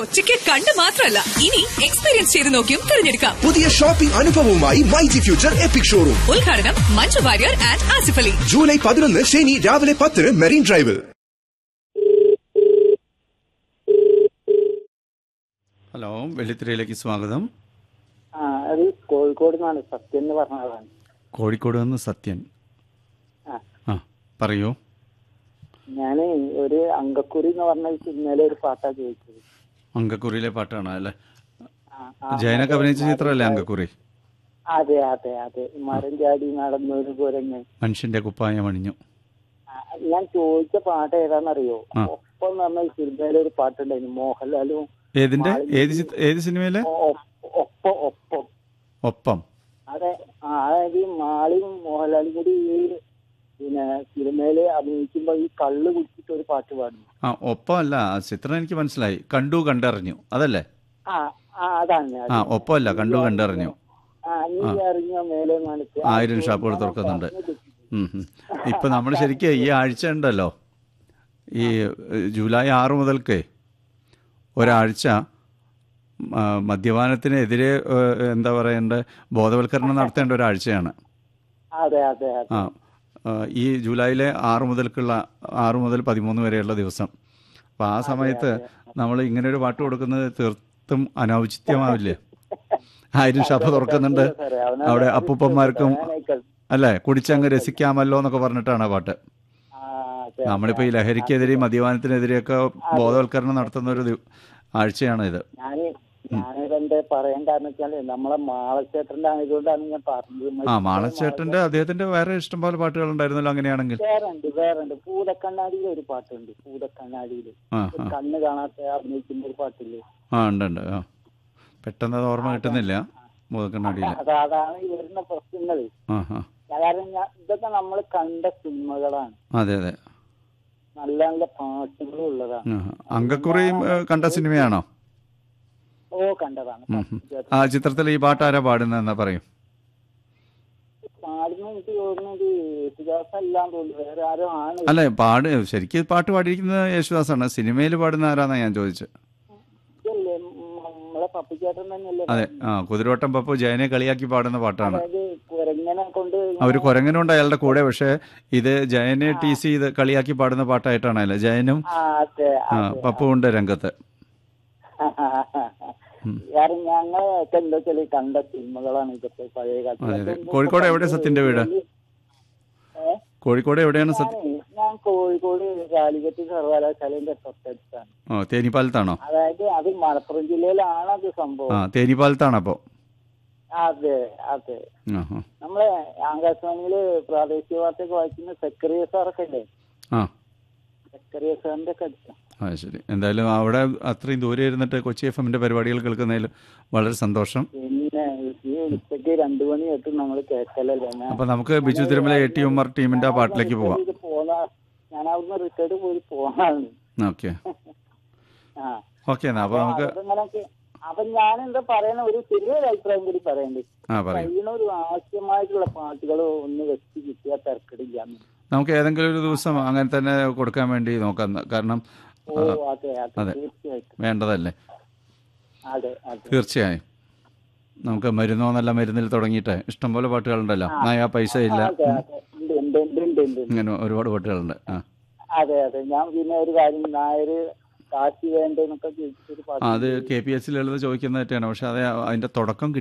കൊച്ചിക്ക് കണ്ട് മാത്രമല്ല ഇനി എക്സ്പീരിയൻസ് ചെയ്ത് നോക്കിയും തിരഞ്ഞെടുക്കാം പുതിയ ഷോപ്പിംഗ് അനുഭവവുമായി മൈജി ഫ്യൂച്ചർ എപ്പിക് ഷോറൂം ഉദ്ഘാടനം മഞ്ജു വാര്യർ ആൻഡ് ആസിഫ് അലി ജൂലൈ പതിനൊന്ന് ശനി രാവിലെ പത്തിന് മെറീൻ ഡ്രൈവിൽ ഹലോ വെള്ളിത്തിരയിലേക്ക് സ്വാഗതം ആ അത് കോഴിക്കോട് നിന്നാണ് സത്യം എന്ന് പറഞ്ഞതാണ് കോഴിക്കോട് നിന്ന് സത്യൻ ആ ആ പറയൂ ഞാന് ഒരു അങ്കക്കുറി എന്ന് പറഞ്ഞ സിനിമയിലെ ഒരു പാട്ടാ ചോദിച്ചത് അങ്കക്കുറിയിലെ പാട്ടാണ് അല്ലേ ആ, ആ, ജയനൊക്കെ അഭിനയിച്ച ചിത്രമല്ലേ അങ്കക്കുറി അതെ അതെ അതെ മരം ചാടി നടന്നൊരു കുരങ്ങ് മനുഷ്യന്റെ കുപ്പായം അണിഞ്ഞു ആ, ഞാൻ ചോദിച്ച പാട്ട് ഏതാണെന്നറിയോ ആ. ഒപ്പം എന്ന് പറഞ്ഞ സിനിമയിലെ ഒരു പാട്ടുണ്ടായിരുന്നു മോഹൻലാലും ഏതിന്റെ ഏത് ചിത്ര- ഏത് സിനിമയിലെ ഒ- ഒ- ഒപ്പം ഒപ്പം ഒപ്പം അതെ ആ, അതായത് ഈ മാളിയും മോഹൻലാലും കൂടി ഈ പിന്നെ സിനിമയില് അഭിനയിക്കുമ്പോ ഈ കള്ള് കുടിച്ചിട്ട് ഒരു പാട്ട് പാടുന്നു ആ ഒപ്പം അല്ല ആ ചിത്രം എനിക്ക് മനസ്സിലായി കണ്ടു കണ്ടറിഞ്ഞു അതല്ലേ ആ ആ അതാണ് ആ ഒപ്പമല്ല കണ്ടു കണ്ടറിഞ്ഞു ആ നീ അറിഞ്ഞ മേലെ മനസ്സ് ആയിരം ഷാപ്പുകൾ തുറക്കുന്നുണ്ട് ഉം, ഉം. ഇപ്പൊ നമ്മൾ ശരിക്കും ഈ ആഴ്ച ഉണ്ടല്ലോ ഈ ഏഹ്, ജൂലൈ ആറ് മുതൽക്ക് ഒരാഴ്ച ആ, മദ്യപാനത്തിനെതിരെ ഏഹ്, എന്താ പറയണ്ട ബോധവൽക്കരണം നടത്തേണ്ട ഒരാഴ്ചയാണ് അതെ അതെ അതെ ആ ആ, ഈ ജൂലൈയിലെ ആറ് മുതൽക്കുള്ള ആറ് മുതൽ പതിമൂന്ന് വരെയുള്ള ദിവസം അപ്പോൾ ആ സമയത്ത് നമ്മൾ ഇങ്ങനെ ഒരു പാട്ട് കൊടുക്കുന്നത് തീർത്തും അനൗചിത്യമാവില്ലേ ആയിരം ഷാപ്പ് തുറക്കുന്നുണ്ട് അവിടെ അപ്പൂപ്പന്മാർക്കും അല്ലേ കുടിച്ചങ്ങ് രസിക്കാമല്ലോ എന്നൊക്കെ പറഞ്ഞിട്ടാണ് ആ പാട്ട് ആ, അതെ. നമ്മളിപ്പോൾ ഈ ലഹരിക്കെതിരെയും മദ്യപാനത്തിനെതിരെയൊക്കെ ബോധവൽക്കരണം നടത്തുന്ന ഒരു ദി- ആഴ്ചയാണ് ഇത് ഞാന് ഞാനിതെന്താ പറയാൻ കാരണം വെച്ചാല് നമ്മളെ മാളച്ചേട്ടന്റെ ആയതുകൊണ്ടാണ് ഞാൻ പറഞ്ഞത് ആ മാളച്ചേട്ടന്റെ അദ്ദേഹത്തിന്റെ വേറെ ഇഷ്ടംപോലെ പാട്ടുകൾ ഉണ്ടായിരുന്നല്ലോ അങ്ങനെയാണെങ്കിൽ വേറുണ്ട് വേറുണ്ട് പൂതക്കണ്ണാടിയിൽ ഒരു പാട്ടുണ്ട് പൂതക്കണ്ണാടിയില് ആ ഒരു ആ കണ്ണ് കാണാത്ത അഭിനയിക്കുന്ന ഒരു പാട്ടില്ലേ ആ ഉണ്ട് ഉണ്ട് ആ പെട്ടെന്ന് അത് ഓർമ്മ കിട്ടുന്നില്ല മുതക്കണ്ണാടിയിൽ അത് അതാണ് ഈ വരുന്ന പ്രശ്നങ്ങള് ആ ആ കാരണം ഞാൻ ഇതൊക്കെ നമ്മൾ കണ്ട സിനിമകളാണ് അതെ അതെ നല്ല നല്ല പാട്ടുകളും ഉള്ളതാണ് ആ, അങ്കക്കുറിയും ഏ, കണ്ട സിനിമയാണോ ഓ കണ്ടതാണ് ഉം, ഉം. ആ ചിത്രത്തിൽ ഈ പാട്ട് ആരാ പാടുന്നതെന്നാ പറയും പാടുന്ന എനിക്ക് തോന്നുന്നത് യേശുദാസ് അല്ലാന്ന് തോന്നുന്നു വേറെ ആരോ ആണ് അല്ലെ പാട് ശരിക്കും പാട്ട് പാടിയിരിക്കുന്നത് യേശുദാസാണ് സിനിമയിൽ പാടുന്ന ആരാന്നാ ഞാൻ ചോദിച്ചത് ഇതല്ലേ ഉം, നമ്മളെ പപ്പിച്ചേട്ടൻ തന്നെയല്ലേ അതെ ആ കുതിരോട്ടം പപ്പു ജയനെ കളിയാക്കി പാടുന്ന പാട്ടാണ് അതായത് കുരങ്ങനെ കൊണ്ട് അവർ കുരങ്ങനുണ്ട് അയാളുടെ കൂടെ പക്ഷെ ഇത് ജയനെ ടീസ് ചെയ്ത് കളിയാക്കി പാടുന്ന പാട്ടായിട്ടാണ് അല്ലേ ജയനും ആ അതെ ആ, പപ്പുവും ഉണ്ട് രംഗത്ത് കാരണം ഞങ്ങളൊക്കെ എന്താ വെച്ചാല് കണ്ട സിനിമകളാണ് ഇതൊക്കെ പഴയ അതെ അതെ കാലത്ത് കോഴിക്കോട് എവിടെ സത്യന്റെ വീട് ഏ? കോഴിക്കോട് എവിടെയാണ് സത്യ ഞാനേ, ഞാൻ കോഴിക്കോട് കാലിക്കറ്റ് സർവകലാശാലയുടെ തൊട്ടടുത്താണ് ഓ തേനിപ്പാലത്താണോ അതായത് അത് മലപ്പുറം ജില്ലയിലാണ് അത് ആ സംഭവം തേനിപ്പാലത്താണ് അപ്പോൾ അതെ അതെ ആ ആ നമ്മളെ ആകാശവാണിയില് പ്രാദേശിക വാർത്തയൊക്കെ വായിക്കുന്ന സെക്രട്ടറി സാറൊക്കെ അല്ലേ ആ സെക്രട്ടറി സാറിന്റെ ഒക്കെ അടുത്ത ആ ശരി എന്തായാലും അവിടെ അത്രയും ദൂരെ ഇരുന്നിട്ട് കൊച്ചി എഫ് എമ്മിന്റെ പരിപാടികൾ കേൾക്കുന്നതിൽ വളരെ സന്തോഷം പിന്നെ ഈ ഉച്ചയ്ക്ക് രണ്ടു മണി തൊട്ട് നമ്മൾ കേൾക്കലല്ലേ ഞാൻ അപ്പൊ നമുക്ക് ബിജു തിരുമല എ ടി ഉമ്മർ ടീമിന്റെ ആ പാട്ടിലേക്ക് പോവാം ഇത് പോന്ന ഞാൻ അവിടുന്ന് റിട്ടയർഡ് പോയി പോന്നാണ് ഓക്കെ ആ ഓക്കെ എന്നാ അപ്പൊ നമുക്ക് അതങ്ങനൊക്കെ അപ്പൊ ഞാൻ എന്താ പറയണ ഒരു ചെറിയൊരു അഭിപ്രായം കൂടി പറയണ്ടേ ആ പറയും കഴിയണ ഒരു ആവശ്യമായിട്ടുള്ള പാട്ടുകൾ ഒന്ന് വെച്ച് കിട്ടിയാൽ തിരക്കടില്ല നമുക്ക് ഏതെങ്കിലും ഒരു ദിവസം അങ്ങനെ തന്നെ കൊടുക്കാൻ വേണ്ടി നോക്കാം കാരണം ഓ അതെ അതെ അതെ. തീർച്ചയായിട്ടും വേണ്ടതല്ലേ അതെ അതെ തീർച്ചയായും നമുക്ക് മരുന്നോ നല്ല മരുന്നിൽ തുടങ്ങിയിട്ട് ഇഷ്ടംപോലെ പാട്ടുകളുണ്ടല്ലോ നയാ പൈസ ഇല്ല അതെ അതെ ഉണ്ട് ഉണ്ട് ഉണ്ട് ഉണ്ട് ഉണ്ട് ഇങ്ങനെ ഒരുപാട് പാട്ടുകളുണ്ട് ആ അതെ അതെ ഞാൻ പിന്നെ ഒരു കാര്യം നായര് കാശി വേണ്ടെന്നൊക്കെ ചോദിച്ചിട്ടൊരു പാട്ട് അത് കെ പി എസ് ലളിത ചോദിക്കുന്നതായിട്ടാണ് പക്ഷെ അത് അതിന്റെ തുടക്കം